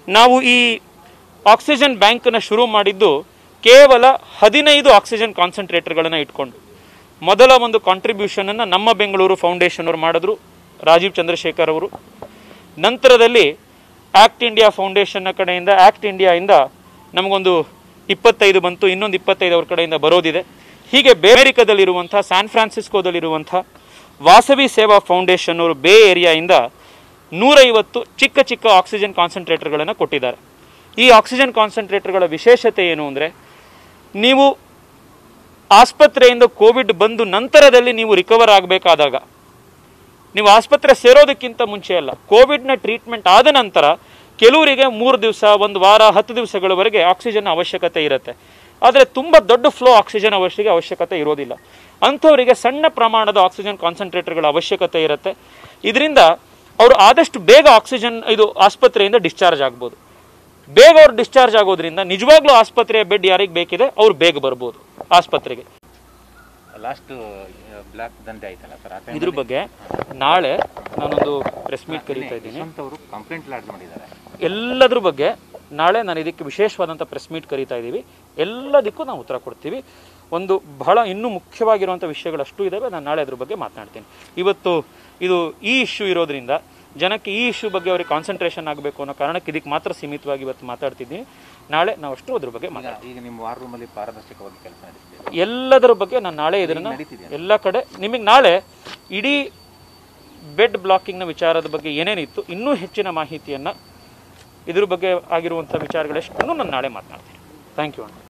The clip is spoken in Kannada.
ನಾವು ಈ ಆಕ್ಸಿಜನ್ ಬ್ಯಾಂಕನ್ನು ಶುರು ಮಾಡಿದ್ದು ಕೇವಲ ಹದಿನೈದು ಆಕ್ಸಿಜನ್ ಕಾನ್ಸಂಟ್ರೇಟರ್ಗಳನ್ನು ಇಟ್ಕೊಂಡು ಮೊದಲ ಒಂದು ಕಾಂಟ್ರಿಬ್ಯೂಷನನ್ನು ನಮ್ಮ ಬೆಂಗಳೂರು ಫೌಂಡೇಶನ್ ಅವರು ಮಾಡಿದ್ರು ರಾಜೀವ್ ಚಂದ್ರಶೇಖರ್ ಅವರು ನಂತರದಲ್ಲಿ ಆಕ್ಟ್ ಇಂಡಿಯಾ ಫೌಂಡೇಶನ್ನ ಕಡೆಯಿಂದ ಆಕ್ಟ್ ಇಂಡಿಯಾಯಿಂದ ನಮಗೊಂದು ಇಪ್ಪತ್ತೈದು ಬಂತು ಇನ್ನೊಂದು ಇಪ್ಪತ್ತೈದು ಅವ್ರ ಕಡೆಯಿಂದ ಬರೋದಿದೆ ಹೀಗೆ ಅಮೆರಿಕದಲ್ಲಿರುವಂಥ ಸ್ಯಾನ್ ಫ್ರಾನ್ಸಿಸ್ಕೋದಲ್ಲಿರುವಂಥ ವಾಸವಿ ಸೇವಾ ಫೌಂಡೇಶನ್ ಅವರು ಬೇ ಏರಿಯಾಯಿಂದ ನೂರೈವತ್ತು ಚಿಕ್ಕ ಚಿಕ್ಕ ಆಕ್ಸಿಜನ್ ಕಾನ್ಸಂಟ್ರೇಟರ್ಗಳನ್ನು ಕೊಟ್ಟಿದ್ದಾರೆ ಈ ಆಕ್ಸಿಜನ್ ಕಾನ್ಸಂಟ್ರೇಟರ್ಗಳ ವಿಶೇಷತೆ ಏನು ಅಂದರೆ ನೀವು ಆಸ್ಪತ್ರೆಯಿಂದ ಕೋವಿಡ್ ಬಂದು ನಂತರದಲ್ಲಿ ನೀವು ರಿಕವರ್ ಆಗಬೇಕಾದಾಗ ನೀವು ಆಸ್ಪತ್ರೆ ಸೇರೋದಕ್ಕಿಂತ ಮುಂಚೆ ಅಲ್ಲ ಕೋವಿಡ್ನ ಟ್ರೀಟ್ಮೆಂಟ್ ಆದ ನಂತರ ಕೆಲವರಿಗೆ ಮೂರು ದಿವಸ ಒಂದು ವಾರ ಹತ್ತು ದಿವಸಗಳವರೆಗೆ ಆಕ್ಸಿಜನ್ ಅವಶ್ಯಕತೆ ಇರುತ್ತೆ ಆದರೆ ತುಂಬ ದೊಡ್ಡ ಫ್ಲೋ ಆಕ್ಸಿಜನ್ ಅವಶ್ಯಕ ಅವಶ್ಯಕತೆ ಇರೋದಿಲ್ಲ ಅಂಥವರಿಗೆ ಸಣ್ಣ ಪ್ರಮಾಣದ ಆಕ್ಸಿಜನ್ ಕಾನ್ಸಂಟ್ರೇಟರ್ಗಳ ಅವಶ್ಯಕತೆ ಇರುತ್ತೆ ಇದರಿಂದ ಅವರು ಆದಷ್ಟು ಬೇಗ ಆಕ್ಸಿಜನ್ ಇದು ಆಸ್ಪತ್ರೆಯಿಂದ ಡಿಸ್ಚಾರ್ಜ್ ಆಗ್ಬೋದು ಬೇಗ ಅವ್ರು ಡಿಸ್ಚಾರ್ಜ್ ಆಗೋದ್ರಿಂದ ನಿಜವಾಗ್ಲೂ ಆಸ್ಪತ್ರೆಯ ಬೆಡ್ ಯಾರಿಗೆ ಬೇಕಿದೆ ಅವ್ರು ಬೇಗ ಬರ್ಬೋದು ಆಸ್ಪತ್ರೆಗೆ ಲಾಸ್ಟ್ ಬ್ಲಾಕ್ ದಂಧೆ ಆಯ್ತಲ್ಲ ಸರ್ ಆ ಇದ್ರ ಬಗ್ಗೆ ನಾಳೆ ನಾನೊಂದು ಪ್ರೆಸ್ ಮೀಟ್ ಕರೀತಾ ಇದ್ದೀನಿ ಯಶವಂತ್ ಅವರು ಕಂಪ್ಲೇಂಟ್ ಲಾಡ್ಜ್ ಮಾಡಿದ್ದಾರೆ ಎಲ್ಲದ್ರ ಬಗ್ಗೆ ನಾಳೆ ನಾನು ಇದಕ್ಕೆ ವಿಶೇಷವಾದಂಥ ಪ್ರೆಸ್ ಮೀಟ್ ಕರೀತಾ ಇದ್ದೀವಿ ಎಲ್ಲದಕ್ಕೂ ನಾವು ಉತ್ತರ ಕೊಡ್ತೀವಿ ಒಂದು ಬಹಳ ಇನ್ನೂ ಮುಖ್ಯವಾಗಿರುವಂಥ ವಿಷಯಗಳಷ್ಟು ಇದ್ದಾವೆ ನಾನು ನಾಳೆ ಅದ್ರ ಬಗ್ಗೆ ಮಾತನಾಡ್ತೀನಿ ಇವತ್ತು ಇದು ಈ ಇಶ್ಯೂ ಇರೋದ್ರಿಂದ ಜನಕ್ಕೆ ಈ ಇಶ್ಯೂ ಬಗ್ಗೆ ಅವ್ರಿಗೆ ಕಾನ್ಸಂಟ್ರೇಷನ್ ಆಗಬೇಕು ಅನ್ನೋ ಕಾರಣಕ್ಕೆ ಇದಕ್ಕೆ ಮಾತ್ರ ಸೀಮಿತವಾಗಿ ಇವತ್ತು ಮಾತಾಡ್ತಿದ್ದೀನಿ ನಾಳೆ ನಾವು ಅಷ್ಟು ಅದ್ರ ಬಗ್ಗೆ ಮಾತಾಡ್ತೀವಿ ಈಗ ನಿಮ್ಮ ವಾರ್ ರೂಮಲ್ಲಿ ಪಾರದರ್ಶಕವಾಗಿ ಕೆಲಸ ನಡೆಸ್ತೀವಿ ಎಲ್ಲದರ ಬಗ್ಗೆ ನಾನು ನಾಳೆ ಇದನ್ನು ನಡೀತಿದೆ ಎಲ್ಲ ಕಡೆ ನಿಮಗೆ ನಾಳೆ ಇಡೀ ಬೆಡ್ ಬ್ಲಾಕಿಂಗ್ನ ವಿಚಾರದ ಬಗ್ಗೆ ಏನೇನಿತ್ತು ಇನ್ನೂ ಹೆಚ್ಚಿನ ಮಾಹಿತಿಯನ್ನು ಇದ್ರ ಬಗ್ಗೆ ಆಗಿರುವಂಥ ವಿಚಾರಗಳೆಷ್ಟನ್ನು ನಾನು ನಾಳೆ ಮಾತನಾಡ್ತೀನಿ ಥ್ಯಾಂಕ್ ಯು ಅಣ್ಣ